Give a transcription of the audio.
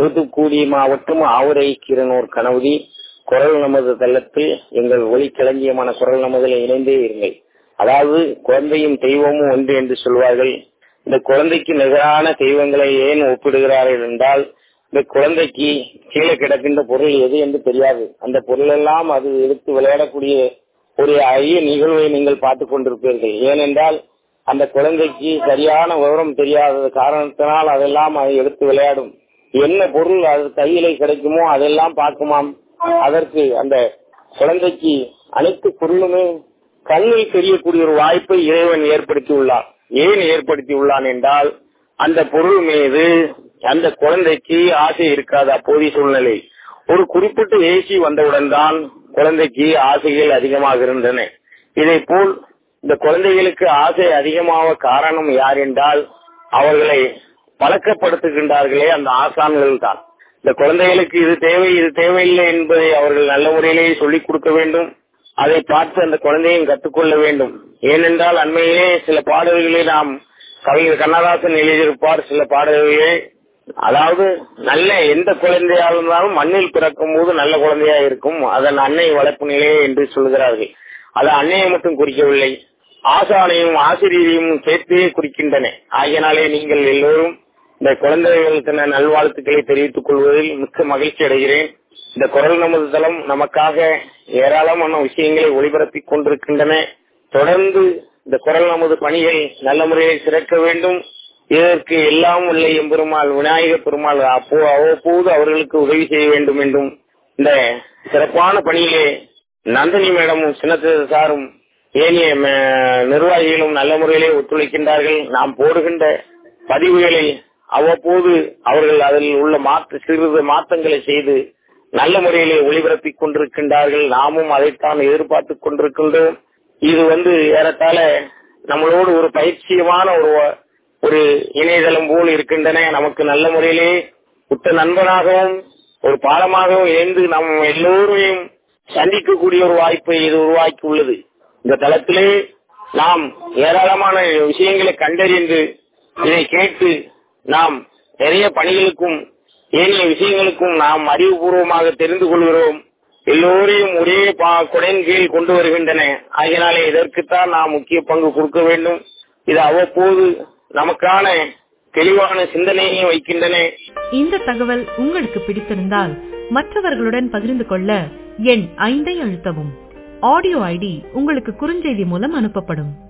தூத்துக்குடி மாவட்டம் ஆவுரை கீரனூர் கனவுதி குரல் நமது தளத்தில் எங்கள் ஒளி களஞ்சியமான குரல் நமதில் இணைந்தே இருங்கள் அதாவது குழந்தையும் தெய்வமும் ஒன்று என்று சொல்வார்கள் இந்த குழந்தைக்கு நிகரான தெய்வங்களை ஏன் ஒப்பிடுகிறார்கள் என்றால் இந்த குழந்தைக்கு கீழே கிடக்கின்ற பொருள் எது என்று தெரியாது அந்த பொருள் எல்லாம் அது எடுத்து விளையாடக்கூடிய ஒரு அரிய நிகழ்வை நீங்கள் பார்த்து கொண்டிருப்பீர்கள் ஏனென்றால் அந்த குழந்தைக்கு சரியான விவரம் தெரியாத காரணத்தினால் அதெல்லாம் அதை எடுத்து விளையாடும் என்ன பொருள் அது கையில கிடைக்குமோ அதெல்லாம் பார்க்குமாம் அதற்கு அந்த குழந்தைக்கு அனைத்து பொருளுமே கண்ணில் தெரியக்கூடிய ஒரு வாய்ப்பை இறைவன் ஏற்படுத்தி உள்ளார் ஏன் ஏற்படுத்தி உள்ளான் என்றால் அந்த பொருள் மீது அந்த குழந்தைக்கு ஆசை இருக்காது அப்போதைய சூழ்நிலை ஒரு குறிப்பிட்ட ஏசி வந்தவுடன் தான் குழந்தைக்கு ஆசைகள் அதிகமாக இருந்தன இதை போல் இந்த குழந்தைகளுக்கு ஆசை அதிகமாக காரணம் யார் என்றால் அவர்களை பழக்கப்படுத்துகின்றார்களே அந்த ஆசான்கள் தான் இந்த குழந்தைகளுக்கு இது தேவை இது தேவையில்லை என்பதை அவர்கள் நல்ல முறையிலேயே சொல்லிக் கொடுக்க வேண்டும் அதை பார்த்து அந்த குழந்தையும் கற்றுக்கொள்ள வேண்டும் ஏனென்றால் அண்மையிலே சில பாடல்களை நாம் கவிஞர் கண்ணதாசன் எழுதியிருப்பார் சில பாடல்களே அதாவது நல்ல எந்த குழந்தையா இருந்தாலும் மண்ணில் பிறக்கும் போது நல்ல குழந்தையா இருக்கும் அதன் அன்னை வளர்ப்பு நிலையே என்று சொல்கிறார்கள் அது அன்னையை மட்டும் குறிக்கவில்லை ஆசானையும் ஆசிரியரையும் சேர்த்தே குறிக்கின்றன ஆகியனாலே நீங்கள் எல்லோரும் இந்த குழந்தைகளுக்கான நல்வாழ்த்துக்களை தெரிவித்துக் கொள்வதில் மிக்க மகிழ்ச்சி அடைகிறேன் இந்த குரல் நமது தளம் நமக்காக ஏராளமான விஷயங்களை ஒளிபரப்பிக் கொண்டிருக்கின்றன தொடர்ந்து இந்த குரல் நமது பணிகள் நல்ல முறையில் சிறக்க வேண்டும் இதற்கு எல்லாம் உள்ள எம்பெருமாள் விநாயக பெருமாள் அப்போ அவ்வப்போது அவர்களுக்கு உதவி செய்ய வேண்டும் என்றும் இந்த சிறப்பான பணியிலே நந்தினி மேடமும் சின்னத்து சாரும் ஏனைய நிர்வாகிகளும் நல்ல முறையிலே ஒத்துழைக்கின்றார்கள் நாம் போடுகின்ற பதிவுகளை அவ்வப்போது அவர்கள் அதில் உள்ள மாற்ற சிறிது மாற்றங்களை செய்து நல்ல முறையிலே ஒளிபரப்பிக் கொண்டிருக்கின்றார்கள் நாமும் அதைத்தான் எதிர்பார்த்துக் கொண்டிருக்கின்றோம் இது வந்து ஏறத்தாழ நம்மளோடு ஒரு பயிற்சியமான ஒரு ஒரு இணையதளம் போல் இருக்கின்றன நமக்கு நல்ல முறையிலே உத்த நண்பனாகவும் ஒரு பாலமாகவும் இணைந்து நம் எல்லோரையும் சந்திக்கக்கூடிய ஒரு வாய்ப்பை இது உருவாக்கி உள்ளது இந்த தளத்திலே நாம் ஏராளமான விஷயங்களை கண்டறிந்து இதை கேட்டு நாம் நிறைய பணிகளுக்கும் ஏனைய விஷயங்களுக்கும் நாம் அறிவுபூர்வமாக தெரிந்து கொள்கிறோம் எல்லோரையும் ஒரே குடையின் கீழ் கொண்டு வருகின்றன ஆகினாலே இதற்குத்தான் நாம் முக்கிய பங்கு கொடுக்க வேண்டும் இது அவ்வப்போது நமக்கான தெளிவான சிந்தனையை வைக்கின்றன இந்த தகவல் உங்களுக்கு பிடித்திருந்தால் மற்றவர்களுடன் பகிர்ந்து கொள்ள எண் ஐந்தை அழுத்தவும் ஆடியோ ஐடி உங்களுக்கு குறுஞ்செய்தி மூலம் அனுப்பப்படும்